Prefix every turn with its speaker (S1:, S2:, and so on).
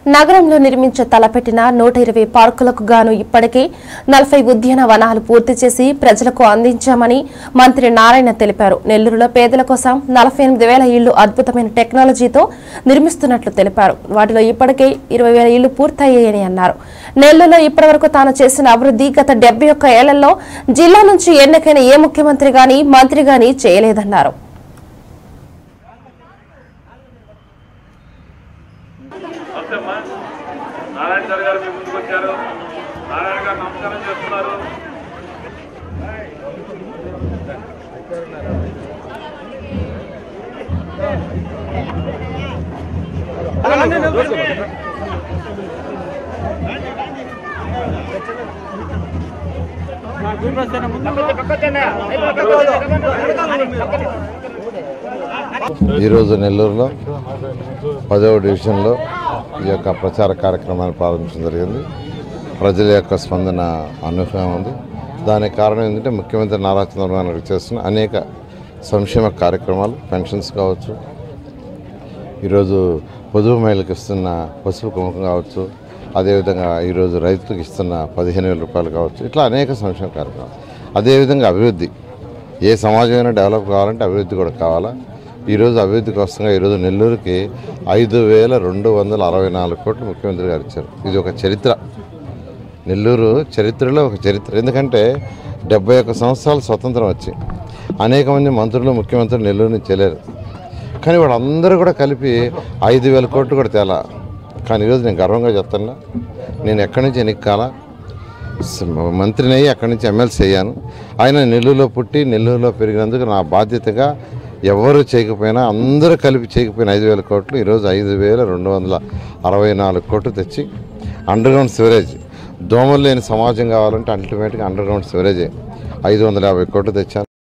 S1: నగరంలో నిర్మించ తలపెట్టిన నూట ఇరవై పార్కులకు గాను ఇప్పటికే నలభై ఉద్యాన వనాలు పూర్తి చేసి ప్రజలకు అందించామని మంత్రి నారాయణ తెలిపారు నెల్లూరులో పేదల కోసం నలభై ఎనిమిది వేల ఇళ్లు అద్భుతమైన టెక్నాలజీతో నిర్మిస్తున్నట్లు తెలిపారు వాటిలో ఇప్పటికే ఇరవై వేల ఇళ్లు పూర్తయ్యాయని అన్నారు నెల్లూరులో ఇప్పటివరకు తాను చేసిన అభివృద్ధి గత డెబ్బై ఒక్క ఏళ్లలో జిల్లా నుంచి ఎన్నికైన ఏ ముఖ్యమంత్రి గాని మంత్రి గాని చేయలేదన్నారు
S2: నమస్తే అమ్మా నారాయణ సార్ గారు మీ ముందుకు వచ్చారు నారాయణ గారు నమస్కారం చేస్తున్నారు
S3: ఈరోజు నెల్లూరులో పదవ డివిజన్లో ఈ యొక్క ప్రచార కార్యక్రమాన్ని ప్రారంభించడం జరిగింది ప్రజల యొక్క స్పందన అనూహ్యంగా ఉంది దానికి కారణం ఏంటంటే ముఖ్యమంత్రి నారా చంద్రబాబు నాయుడు చేస్తున్న అనేక సంక్షేమ కార్యక్రమాలు పెన్షన్స్ కావచ్చు ఈరోజు పొదుపు మహిళలకు ఇస్తున్న పసుపు కుంకుమ కావచ్చు అదేవిధంగా ఈరోజు రైతులకు ఇస్తున్న పదిహేను వేల రూపాయలు కావచ్చు ఇట్లా అనేక సంక్షేమ కార్యక్రమాలు అదేవిధంగా అభివృద్ధి ఏ సమాజమైనా డెవలప్ కావాలంటే అభివృద్ధి కూడా కావాలా ఈరోజు అభివృద్ధి కోసంగా ఈరోజు నెల్లూరుకి ఐదు వేల రెండు వందల అరవై నాలుగు కోట్లు ముఖ్యమంత్రి గారు ఇచ్చారు ఇది ఒక చరిత్ర నెల్లూరు చరిత్రలో ఒక చరిత్ర ఎందుకంటే డెబ్బై ఒక్క సంవత్సరాలు స్వతంత్రం వచ్చి అనేక మంది మంత్రులు ముఖ్యమంత్రులు నెల్లూరు నుంచి వెళ్ళారు కానీ వాళ్ళందరూ కూడా కలిపి ఐదు వేల కోట్లు కూడా తేలా కానీ ఈరోజు నేను గర్వంగా చెప్తున్నా నేను ఎక్కడి నుంచి ఎన్నికాలా మంత్రిని అయ్యి అక్కడి నుంచి ఎమ్మెల్సీ అయ్యాను ఆయన నెల్లూరులో పుట్టి నెల్లూరులో పెరిగినందుకు నా బాధ్యతగా ఎవరు చేయకపోయినా అందరూ కలిపి చేయకపోయిన ఐదు వేల కోట్లు ఈరోజు ఐదు వేల రెండు వందల అరవై నాలుగు కోట్లు తెచ్చి అండర్గ్రౌండ్ సివరేజ్ దోమలు లేని సమాజం కావాలంటే అల్టిమేట్గా అండర్గ్రౌండ్ సివరేజే ఐదు వందల యాభై కోట్లు తెచ్చాను